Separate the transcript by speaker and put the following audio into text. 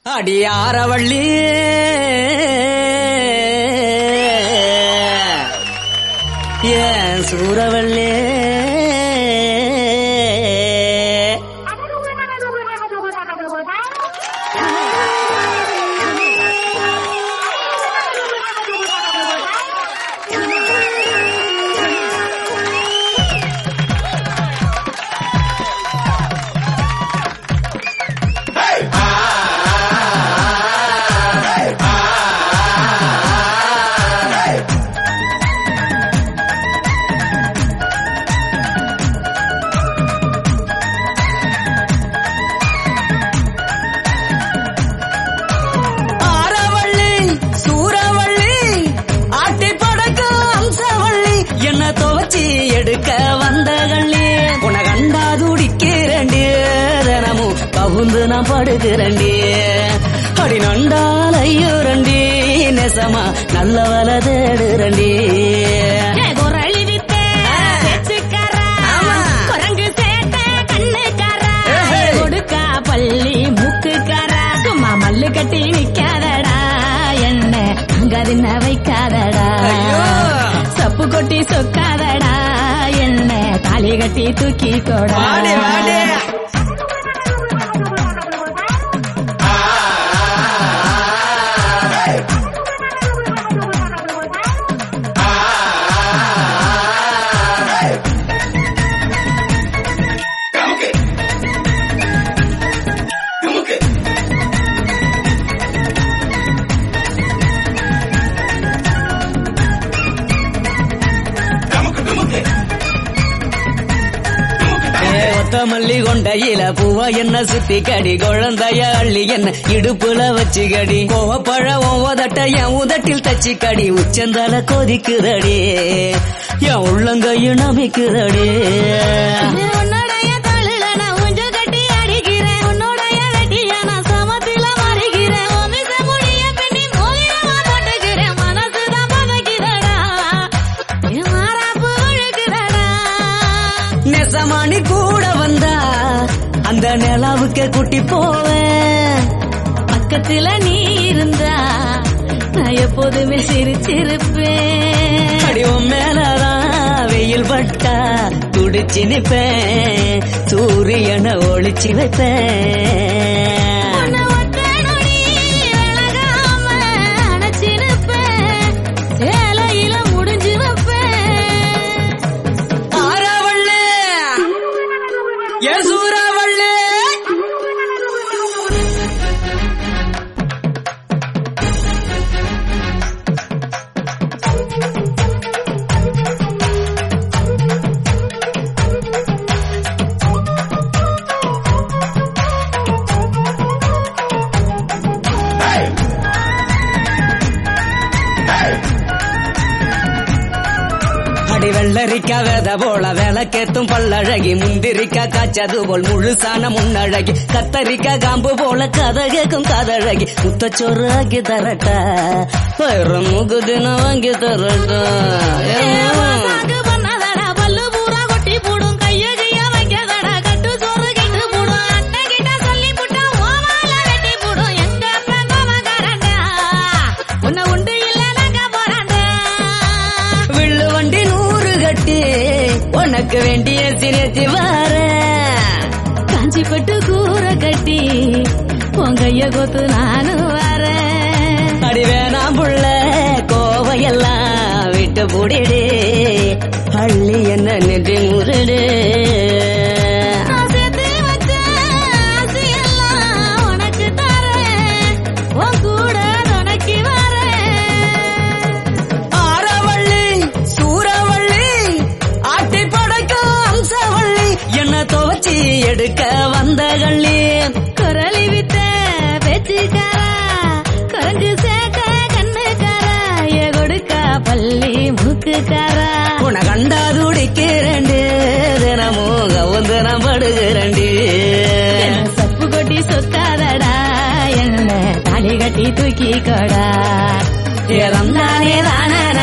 Speaker 1: அடியாரவள்ளி ஏன் சூரவள்ளி ஆரவள்ளி சூரவள்ளி ஆட்டி படக்க அம்சவள்ளி என்ன துவச்சி எடுக்க வந்த கள்ளி உன கண்டா துடிக்கிறண்டி தினமும் பகுந்து நான் படுகிறண்டி அடி நண்டால் ஐயோரண்டி நெசமா நல்ல வல தேடுறண்டி
Speaker 2: குரளி வித்த பேச்சுக்காரா
Speaker 1: ஆமா.
Speaker 2: குரங்கு சேட்ட கண்ணுக்காரா
Speaker 1: ஏஹே.
Speaker 2: கொடுக்கா பள்ளி மூக்குக்காரா சும்மா மல்லு கட்டி நிக்காதடா என்ன அங்க தின்ன வைக்காதடா
Speaker 1: ஐயோ.
Speaker 2: சப்பு கொட்டி சொக்காதடா என்ன தாலி கட்டி தூக்கி கொடா
Speaker 1: வாடி வாடி ஏ, ஒத்த மல்லி கொண்டையில பூவ என்ன சுத்தி கடி குழந்தைய அள்ளி என்ன இடுப்புல வச்சு கடி கோவப்பழ உதட்ட என் உதட்டில் தச்சு கடி உச்சந்தால கொதிக்குதடி என் உள்ளங்கையும் நமிக்குதடி
Speaker 2: உன்னுடைய தழுல நான் ஊஞ்சல் கட்டி அடிக்கிறேன். உன்னுடைய வெட்டிய நான் சமத்தில மறிக்கிறேன். உன் மீச முடிய பின்னி மோதிரமா போட்டுக்கிறேன். மனசுதான் பதைக்குதடா. என் மாறாப்பு விழுகுதடா.
Speaker 1: நெசமானி கூட வந்தா அந்த நிலாவுக்கு குட்டி போவேன்
Speaker 2: பக்கத்துல நீ இருந்தா நான் எப்போதுமே சிரிச்சிருப்பேன்
Speaker 1: அடிவும் மேலதான் வெயில் பட்டா துடிச்சு நிப்பேன் சூரியனை ஒளிச்சு வைப்பேன்
Speaker 2: உன்னை ஒத்த நொடி விலகாம அணைச்சிருப்பேன். சேலையில முடிஞ்சு வைப்பேன்
Speaker 1: ஆரவள்ளே என் சூறாவள்ளே அடி வெள்ளரிக்கா வேத போல விளக்கேத்தும் பல்லழகி முந்திரிக்கா காய்ச்சது போல் முழுசான முன்னழகி கத்தரிக்கா காம்பு போல கதை கேக்கும் கதழகி முத்தச்சோறு ஆக்கி தரட்டா பயிரம் முகுதின வாங்கி தரட்டா
Speaker 2: சாக்கு பண்ணாதடா, பல்லு பூரா கொட்டி போடும், கைய கைய வைக்காதடா, கட்டு சோறு கெட்டு போடும். அண்ணன் கிட்ட சொல்லி புட்டா, உன் வாலை வெட்டி போடும். எங்க அப்பா கோவக்காரன்டா. உன்னை உண்டு இல்ல நாங்க போறான்டா.
Speaker 1: வில்லு வண்டி நூறு கட்டி உனக்கு வேண்டிய சிரத்தி வார
Speaker 2: காஞ்சி பட்டு கூரை கட்டி உன் கைய கொத்து நானும் வரேன்
Speaker 1: அடி வேணாம் புள்ள கோவையெல்லாம் விட்டு புடிடு அள்ளி என்ன நெற்றி முருடு
Speaker 2: நான் சேர்த்து வச்ச ஆசையெல்லாம் உனக்கு தரேன். உன் கூட துணைக்கு வரேன்.
Speaker 1: ஆரவள்ளி சூரவள்ளி ஆட்டி படைக்க அம்சவள்ளி என்ன துவச்சி எடுக்க வந்த கள்ளி
Speaker 2: குரலி வித்த பேச்சுக்காரா, குரங்கு சேட்ட கண்ணுக்காரா, ஏ கொடுக்கா பள்ளி மூக்குக்காரா.
Speaker 1: உன கண்டா துடிக்கிறேண்டு தினமும் கவுந்து நான் படுகிறேண்டு
Speaker 2: என்ன சப்பு கொட்டி சொக்காதடா என்ன தாலி கட்டி தூக்கி கொடா
Speaker 1: இறந்தானே தானே